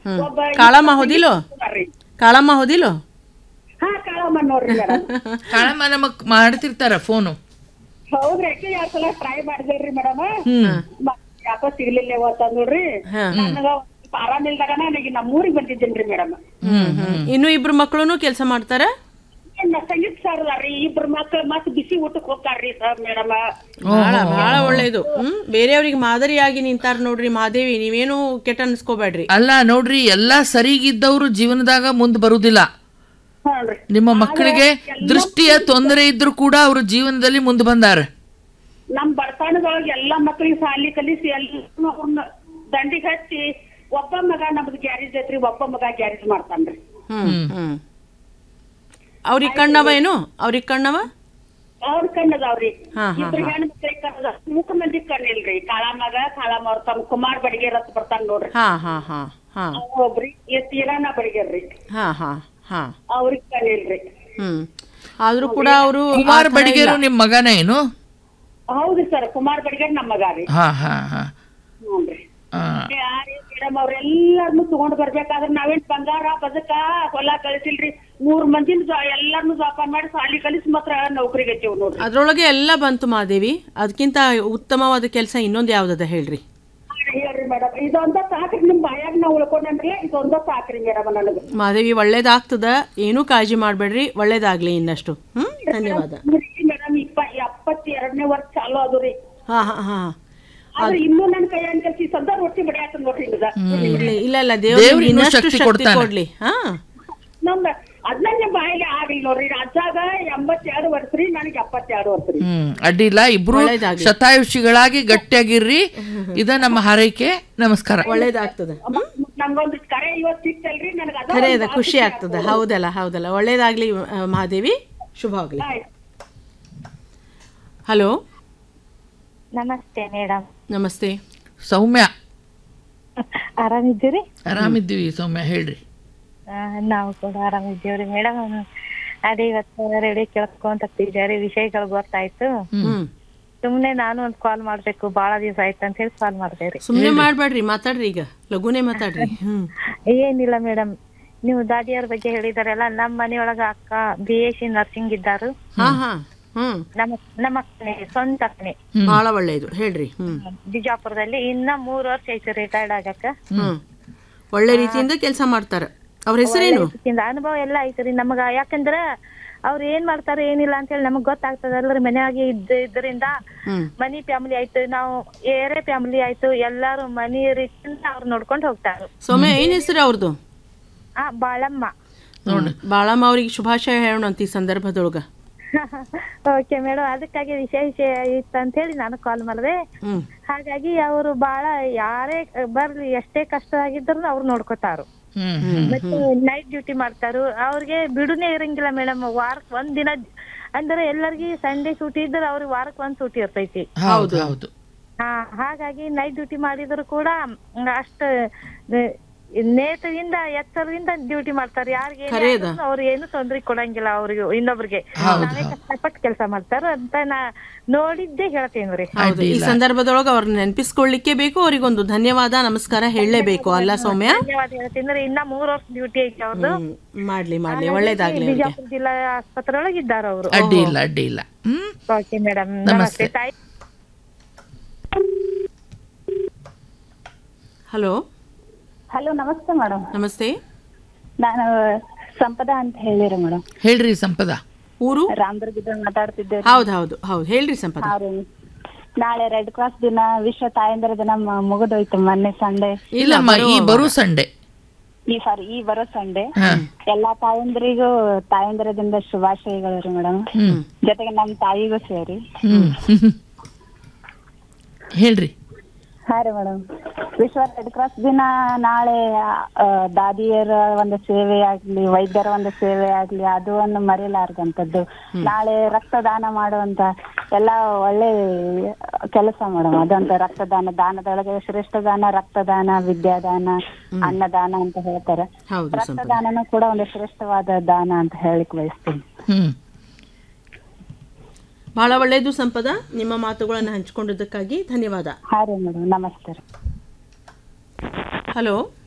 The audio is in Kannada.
ಒಬ್ಬ ಕಾಳಮ್ಮ ಹೋದಿಲ್ಲೋ ಬರ್ರಿ ಕಾಳಮ್ಮ ಹೋದಿಲ್ಲೋ ಹಾ ಕಾಳಮ್ಮ ನೋಡ್ರಿ ಮೇಡಮ್ ಕಾಳಮ್ಮ ನಮಗ್ ಮಾಡ್ತಿರ್ತಾರ ಫೋನು ಹೌದ್ರಿ ಯಾಕೆ ಎರಡ್ ಸಲ ಟ್ರೈ ಮಾಡಿದ್ರಿ ಮೇಡಮ್ ಹ್ಮ್ ಯಾಕೋ ಸಿಗ್ಲಿಲ್ಲ ಇವತ್ತ ನೋಡ್ರಿ ಹಾ. ನನಗ ಒಂದ್ ಆರಾಮಿಲ್ದಾಗ ನನಗೆ ನಮ್ಮೂರಿಗೆ ಬಂದಿದ್ದೇನ್ರಿ ಮೇಡಮ್ ಹ್ಮ್ ಹ್ಮ್ ಇನ್ನು ಇಬ್ರು ಮಕ್ಕಳು ಕೆಲಸ ಮಾಡ್ತಾರ ಸಂಗೀತ ಸರ್ ಅದಾರ್ರಿ ಇಬ್ರು ಮಕ್ಳು ಮತ್ ಬಿಸಿ ಊಟಕ್ಕೆ ಹೋಗ್ತಾರ್ರಿ ಸರ್ ಮೇಡಮ್ ಬಹಳ ಬಹಳ ಒಳ್ಳೇದು ಹ್ಮ್ ಬೇರೆಯವ್ರಿಗೆ ಮಾದರಿಯಾಗಿ ನಿಂತಾರ ನೋಡ್ರಿ ಮಾದೇವಿ ನೀವೇನು ಕೆಟ್ಟ ಅನ್ಸ್ಕೋಬೇಡ್ರಿ ಅಲ್ಲ ನೋಡ್ರಿ ಎಲ್ಲಾ ಸರಿಗಿದ್ದವ್ರು ಜೀವನದಾಗ ಮುಂದ್ ಬರುದಿಲ್ಲ ಹ್ಞೂನ್ರಿ ನಿಮ್ಮ ಮಕ್ಕಳಿಗೆ ದೃಷ್ಟಿಯ ತೊಂದರೆ ಇದ್ರು ಕೂಡ ಅವ್ರ ಜೀವನದಲ್ಲಿ ಮುಂದೆ ಬಂದಾರ ನಮ್ ಬಡತನದೊಳಗೆ ಎಲ್ಲಾ ಮಕ್ಳಿಗೆ ಸಾಲಿ ಕಲಿಸಿ ಎಲ್ಲ ಅವ್ರನ್ನ ದಂಡಿಗೆ ಹಚ್ಚಿ ಒಬ್ಬ ಮಗ ನಮ್ದು ಗ್ಯಾರೇಜ್ ಐತ್ರಿ ಒಬ್ಬ ಮಗ ಗ್ಯಾರೇಜ್ ಮಾಡ್ತಾನ್ರಿ ಹ್ಮ್ ಹ್ಮ್ ಅವ್ರಿಗೆ ಕಣ್ಣವ ಏನು ಅವ್ರಿಗೆ ಕಣ್ಣವ ಅವ್ರ ಕಣ್ಣದಾವ್ರಿ ಹಾ, ಹಾ, ಇಬ್ರು ಹೆಣ್ಣು ಮಕ್ಳಿಗೆ ಕಣ್ಣದ ಮೂಕ ಮಂದಿ ಕಣ್ಣಿಲ್ರಿ ಕಾಳ ಮಗ ಕಾಳ ಅವ್ರ ತಮ್ಮ ಕುಮಾರ್ ಬಡಿಗೆ ರತ್ ಬರ್ತಾನ ನೋಡ್ರಿ ಹಾ ಹಾ ಹಾ ಹಾ ಅವ್ರ್ ಒಬ್ರಿ ಈ ತೀರಾನ ಬಡಿಗೆರ್ರಿ ಹಾ ಹಾ ಹಾ ಅವ್ರಿಗೆ ಕಣ್ಣಿಲ್ರಿ ಹ್ಮ್ ಆದ್ರೂ ಕೂಡ ಅವರು ಕುಮಾರ್ ಬಡಿಗೇರು ನಿಮ್ ಮಗನೇ ಏನು ಹೌದ್ರಿ ಸರ್ ಕುಮಾರ್ ಬಡಿಗೆರ್ ನಮ್ಮ ಮಗ ರೀ ಹಾ ಹಾ ಹಾ ಹ್ಞೂನ್ರಿ ಆ, ಮೇಡಮ್ ಅವ್ರೆಲ್ಲಾರ್ನು ತಗೊಂಡ್ ಬರ್ಬೇಕಾದ್ರೆ ನಾವೇನ್ ಬಂಗಾರ ಬದಕ ಹೊಲ ಕಳಿಸಿಲ್ರಿ ಮೂರ್ ಮಂದಿನ ಜಾ- ಎಲ್ಲಾರ್ನು ಜೋಪಾನ ಮಾಡಿ ಸಾಲಿ ಕಲಿಸಿ ಮಾತ್ರ ನೌಕರಿಗೆ ಹಚ್ಚಿವ್ ನೋಡ್ರಿ ಅದ್ರೊಳಗೆ ಎಲ್ಲ ಬಂತು ಮಾದೇವಿ ಅದಕ್ಕಿಂತ ಉತ್ತಮವಾದ ಕೆಲಸ ಇನ್ನೊಂದು ಯಾವ್ದದ ಹೇಳ್ರಿ ಹೇಳ್ರಿ ಮೇಡಮ್ ಇದೊಂದ ಸಾಕ್ರಿ ನಿಮ್ ಬಾಯಾಗ ನಾವ್ ಉಳ್ಕೊಂಡ್ರಿ ಇದೊಂದ ಸಾಕ್ರಿ ಮೇಡಮ್ ನನಗ ಮಾದೇವಿ ಒಳ್ಳೇದಾಗ್ತದ ಏನೂ ಕಾಳಜಿ ಮಾಡಬೇಡ್ರಿ ಒಳ್ಳೇದಾಗ್ಲಿ ಇನ್ನಷ್ಟು ಹ್ಮ್ ಧನ್ಯವಾದ ಮೇಡಮ್ ಇಪ್ಪ ಎಪ್ಪತ್ತೆರಡನೇ ವರ್ಷ ಚಾಲು ಅದು ರೀ ಹಾ ಹಾ ಹಾ ಆದ್ರೆ ಇನ್ನೂ ನನ್ ಕೈಯಾಗ ಕೆಲ್ಸ ಸದಾ ರೊಟ್ಟಿ ಬಡಿಯಾಕ ನೋಡ್ರಿ ಹಿಂಗದ ಇಲ್ಲ ಇಲ್ಲ ಇಲ್ಲ ದೇವ್ರು ದೇವ್ರು ಇನ್ನೂ ಇನ್ನಷ್ಟು ಶಕ್ತಿ ಶಕ್ತಿ ಕೊಡ್ತಾನೆ. ಕೊಡ್ಲಿ ಹಾ ನಮ್ದ ಅದನ್ನ ನಿಮ್ ಬಾಯಿಗೆ ಆಗ್ಲಿ ನೋಡ್ರಿ ರಾಜ್ಯಾಗ ಎಂಬತ್ತೆರಡು ವರ್ಷ ರೀ ನನಗೆ ಎಪ್ಪತ್ತೆರಡು ವರ್ಷ ರೀ ಹ್ಮ್ ಅಡ್ಡಿಲ್ಲ ಇಬ್ರು ಒಳ್ಳೇದಾಗ್ಲಿ. ಶತಾಯುಷಿಗಳಾಗಿ ಗಟ್ಟಿಯಾಗಿರ್ರಿ ಇದ ನಮ್ಮ ಹಾರೈಕೆ ನಮಸ್ಕಾರ ಒಳ್ಳೇದಾಗ್ತದ ನಮ್ಗೊಂದು ಕರೆ ಇವತ್ತು ಸಿಕ್ತಲ್ರಿ ನನಗ ಅದ ಖರೆ ಒಂದ್ ಅದ ಖುಷಿ ಆಗ್ತದ ಹೌದಲ್ಲ ಹೌದಲ್ಲ ಒಳ್ಳೇದಾಗ್ಲಿ ಆ, ಮಹಾದೇವಿ ಶುಭ ಆಗ್ಲಿ ಆಯ್ತ್. ಹಲೋ ನಮಸ್ತೆ ಮೇಡಮ್ ನಮಸ್ತೆ ಸೌಮ್ಯ ಆರಾಮಿದ್ದೀರಿ ಆರಾಮಿದ್ದೀವಿ ಸೌಮ್ಯ ಹೇಳ್ರಿ ಆ, ನಾವು ಕೂಡ ಆರಾಮಿದ್ದೀವ್ರಿ ಮೇಡಮ್ ಅದೇ ಇವತ್ತು ರೆಡಿ ಕೇಳ್ಕೊಂತ ಕೂತಿದ್ದಾರೆ ವಿಷಯಗಳು ಗೊತ್ತಾಯ್ತು ಹ್ಮ್ ಸುಮ್ನೆ ನಾನು ಒಂದ್ ಕಾಲ್ ಮಾಡ್ಬೇಕು ಬಾಳ ದಿವಸ ಆಯ್ತು ಅಂತ ಹೇಳಿ ಕಾಲ್ ಮಾಡ್ದೇವ್ರಿ ಸುಮ್ನೆ ಮಾಡ್ಬೇಡ್ರಿ ಮಾತಾಡ್ರಿ ಈಗ ಲಘುನೇ ಮಾತಾಡ್ರಿ ಹ್ಮ್ ಏನಿಲ್ಲ ಮೇಡಮ್ ನೀವು ದಾದಿಯವ್ರ ಬಗ್ಗೆ ಹೇಳಿದಾರಲ್ಲ ನಮ್ಮ ಮನೆಯೊಳಗ ಅಕ್ಕ ಬಿ ಎಸ್ ಸಿ ನರ್ಸಿಂಗ್ ಇದ್ದಾರು ಹಾ ಹಾ ಹ್ಮ್ ನಮ್ಮ ನಮ್ಮ ಅಕ್ಕನೆ ಸ್ವಂತ ಅಕ್ಕನೆ ಬಹಳ ಒಳ್ಳೇದು ಹೇಳ್ರಿ ಹ್ಮ್ ಬಿಜಾಪುರದಲ್ಲಿ ಇನ್ನ ಮೂರ್ ವರ್ಷ ಐತಿ ರಿಟೈರ್ಡ್ ಆಗಕ್ಕ ಹ್ಮ್ ಒಳ್ಳೆ ರೀತಿಯಿಂದ ಕೆಲಸ ಮಾಡ್ತಾರ ಅವ್ರ ಹೆಸರೇನು ಇದಕ್ಕಿಂತ ಅನುಭವ ಎಲ್ಲ ಐತ್ರಿ ನಮಗ ಯಾಕಂದ್ರ ಅವ್ರ ಏನ್ ಮಾಡ್ತಾರ ಏನಿಲ್ಲ ಅಂತ ಹೇಳಿ ನಮಗ್ ಗೊತ್ತಾಗ್ತದಲ್ರಿ ಮನ್ಯಾಗ ಇದ್ದ ಇದ್ರಿಂದ ಹ್ಮ್ ಮನಿ ಫ್ಯಾಮಿಲಿ ಆಯ್ತು ನಾವು ಏರೇ ಫ್ಯಾಮಿಲಿ ಆಯ್ತು ಎಲ್ಲಾರು ಮನಿ ರೀತಿಯಿಂದ ಅವ್ರು ನೋಡ್ಕೊಂಡ್ ಹೋಗ್ತಾರ ಸೌಮ್ಯ ಏನ್ ಹೆಸರು ಅವ್ರದ್ದು ಆ ಬಾಳಮ್ಮ ಬಾಳಮ್ಮ ಅವ್ರಿಗೆ ಶುಭಾಶಯ ಹೇಳೋಣ ಅಂತ ಈ ಸಂದರ್ಭದೊಳಗ ಓಕೆ ಮೇಡಮ್ ಅದಕ್ಕಾಗಿ ವಿಶೇಷ ಇತ್ತು ಅಂತ ಹೇಳಿ ನಾನು ಕಾಲ್ ಮಾಡಿದೆ ಹ್ಮ್ ಹಾಗಾಗಿ ಅವರು ಬಾಳ ಯಾರೇ ಬರ್ಲಿ ಎಷ್ಟೇ ಕಷ್ಟ ಆಗಿದ್ರು ಅವ್ರು ನೋಡ್ಕೊತಾರು ಹ್ಮ್ ಮತ್ತೆ ನೈಟ್ ಡ್ಯೂಟಿ ಮಾಡ್ತಾರು ಅವ್ರಿಗೆ ಬಿಡುನೇ ಇರಂಗಿಲ್ಲ ಮೇಡಮ್ ವಾರಕ್ ಒಂದ್ ದಿನ ಅಂದ್ರೆ ಎಲ್ಲರಿಗೂ ಸಂಡೇ ಸೂಟಿ ಇದ್ರೆ ಅವ್ರಿಗೆ ವಾರಕ್ ಒಂದ್ ಸೂಟಿ ಇರ್ತೈತಿ ಹೌದು ಹೌದು ಹಾ ಹಾಗಾಗಿ ನೈಟ್ ಡ್ಯೂಟಿ ಮಾಡಿದ್ರು ಕೂಡ ಅಷ್ಟ ನೇತದಿಂದ ಎಚ್ಚರದಿಂದ ಡ್ಯೂಟಿ ಮಾಡ್ತಾರೆ ಯಾರಿಗೆ ಖರೆ ಅದ. ಅವ್ರು ಏನು ತೊಂದ್ರೆ ಕೊಡಂಗಿಲ್ಲ ಅವ್ರಿಗೆ ಇನ್ನೊಬ್ರಿಗೆ ನಾವೇ ಕಷ್ಟಪಟ್ಟು ಕೆಲಸ ಮಾಡ್ತಾರ ಅಂತ ನಾ ನೋಡಿದ್ದೆ ಹೇಳ್ತೇನ್ರಿ ಹೌದು ಈ ಸಂದರ್ಭದೊಳಗ ಅವ್ರನ್ನ ನೆನಪಿಸ್ಕೊಳ್ಳಿಕ್ಕೆ ಬೇಕು ಅವರಿಗೊಂದು ಧನ್ಯವಾದ ನಮಸ್ಕಾರ ಹೇಳಲೇಬೇಕು ಅಲ್ಲ ಸೌಮ್ಯ ಧನ್ಯವಾದ ಹೇಳ್ತೀನಿ ಇನ್ನ ಮೂರ್ ವರ್ಷ ಡ್ಯೂಟಿ ಐತಿ ಅವ್ರದ್ದು ಹ್ಮ್, ಮಾಡ್ಲಿ ಮಾಡ್ಲಿ ಒಳ್ಳೇದಾಗ್ಲಿ ಅವ್ರಿಗೆ ಬಿಜಾಪುರ ಜಿಲ್ಲಾ ಆಸ್ಪತ್ರೆ ಒಳಗೆ ಇದ್ದಾರ ಅವರು ಅಡ್ಡಿ ಇಲ್ಲ ಅಡ್ಡಿ ಇಲ್ಲ ಹ್ಮ್ ಓಕೆ ಮೇಡಮ್ ನಮಸ್ತೆ. ನಮಸ್ತೆ ತಾಯಿ ಹಲೋ ಹಲೋ ನಮಸ್ತೆ ಮೇಡಮ್ ನಮಸ್ತೆ ನಾನು ಸಂಪದ ಅಂತ ಹೇಳಿರಿ ಮೇಡಮ್ ಹೇಳ್ರಿ ಸಂಪದ ಊರು ರಾಮದುರ್ಗದ ಮಾತಾಡ್ತಿದ್ದೆ ಹೌದು ಹೌದು ಹೌದು ಹೇಳ್ರಿ ಸಂಪದ ನಾಳೆ ರೆಡ್ ಕ್ರಾಸ್ ದಿನ ವಿಶ್ವ ತಾಯಂದಿರ ದಿನ ಮ- ಮುಗಿದೋಯ್ತು ಮೊನ್ನೆ ಸಂಡೆ ಇಲ್ಲಮ್ಮ ಈ ಬರು ಸಂಡೆ ಈ ಸಾರಿ ಈ ಬರೋ ಸಂಡೆ ಹಾ ಎಲ್ಲಾ ತಾಯಂದ್ರಿಗೂ ತಾಯಂದಿರ ದಿನದ ಶುಭಾಶಯಗಳು ರೀ ಮೇಡಮ್ ಹ್ಮ್ ಜೊತೆಗೆ ನಮ್ ತಾಯಿಗೂ ಸೇರಿ ಹ್ಮ್ ಹೇಳ್ರಿ ಹಾ ರೀ ಮೇಡಮ್ ವಿಶ್ವ ರೆಡ್ ಕ್ರಾಸ್ ದಿನ ನಾಳೆ ಆ, ದಾದಿಯರ ಒಂದು ಸೇವೆ ಆಗ್ಲಿ ವೈದ್ಯರ ಒಂದು ಸೇವೆ ಆಗ್ಲಿ ಅದು ಒಂದು ಮರೆಯಲಾರ್ದಂಥದ್ದು ನಾಳೆ ರಕ್ತದಾನ ಮಾಡುವಂತ ಎಲ್ಲ ಒಳ್ಳೆ ಕೆಲಸ ಮೇಡಮ್ ಅದಂತ ರಕ್ತದಾನ ದಾನದೊಳಗೆ ಶ್ರೇಷ್ಠ ದಾನ ರಕ್ತದಾನ ವಿದ್ಯಾದಾನ ಅನ್ನದಾನ ಅಂತ ಹೇಳ್ತಾರೆ ಹೌದು ಸಂಪದ ರಕ್ತದಾನನೂ ಕೂಡ ಒಂದು ಶ್ರೇಷ್ಠವಾದ ದಾನ ಅಂತ ಹೇಳಿಕ್ ಬಯಸ್ತೀನಿ ಹ್ಮ್ ಬಹಳ ಒಳ್ಳೇದು ಸಂಪದ ನಿಮ್ಮ ಮಾತುಗಳನ್ನು ಹಂಚಿಕೊಂಡಿದ್ದಕ್ಕಾಗಿ ಧನ್ಯವಾದ ಹಾ ರೀ ಮೇಡಮ್ ನಮಸ್ತೆ ರೀ ಹಲೋ